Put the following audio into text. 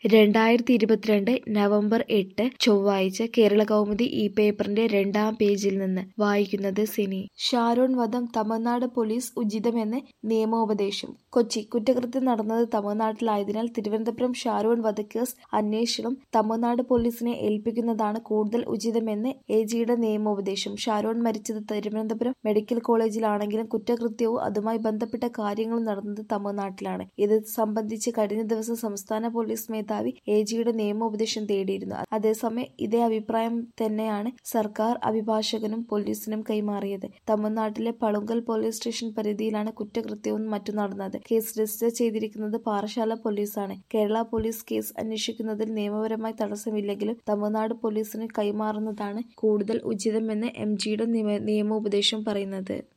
രണ്ടായിരത്തി ഇരുപത്തിരണ്ട് നവംബർ എട്ട് ചൊവ്വാഴ്ച കേരളകൗമുദി ഈ പേപ്പറിന്റെ രണ്ടാം പേജിൽ നിന്ന് വായിക്കുന്നത് സിനി ഷാരോൺ വധം തമിഴ്നാട് പോലീസ് ഉചിതമെന്ന് നിയമോപദേശം കൊച്ചി കുറ്റകൃത്യം നടന്നത് തമിഴ്നാട്ടിലായതിനാൽ തിരുവനന്തപുരം ഷാരോൺ വധക്കേസ് അന്വേഷണം തമിഴ്നാട് പോലീസിനെ ഏൽപ്പിക്കുന്നതാണ് കൂടുതൽ ഉചിതമെന്ന് എ ജിയുടെ നിയമോപദേശം ഷാരോൺ മരിച്ചത് തിരുവനന്തപുരം മെഡിക്കൽ കോളേജിലാണെങ്കിലും കുറ്റകൃത്യവും അതുമായി ബന്ധപ്പെട്ട കാര്യങ്ങളും നടന്നത് തമിഴ്നാട്ടിലാണ് ഇത് സംബന്ധിച്ച് കഴിഞ്ഞ ദിവസം സംസ്ഥാന പോലീസ് മേധാവി എ ജിയുടെ നിയമോപദേശം തേടിയിരുന്നു അതേസമയം ഇതേ അഭിപ്രായം തന്നെയാണ് സർക്കാർ അഭിഭാഷകനും പോലീസിനും കൈമാറിയത് തമിഴ്നാട്ടിലെ പളുങ്കൽ പോലീസ് സ്റ്റേഷൻ പരിധിയിലാണ് കുറ്റകൃത്യവും മറ്റും നടന്നത് കേസ് രജിസ്റ്റർ ചെയ്തിരിക്കുന്നത് പാറശാല പോലീസാണ് കേരള പോലീസ് കേസ് അന്വേഷിക്കുന്നതിൽ നിയമപരമായി തടസ്സമില്ലെങ്കിലും തമിഴ്നാട് പോലീസിന് കൈമാറുന്നതാണ് കൂടുതൽ ഉചിതമെന്ന് എം ജിയുടെ നിയമോപദേശം പറയുന്നത്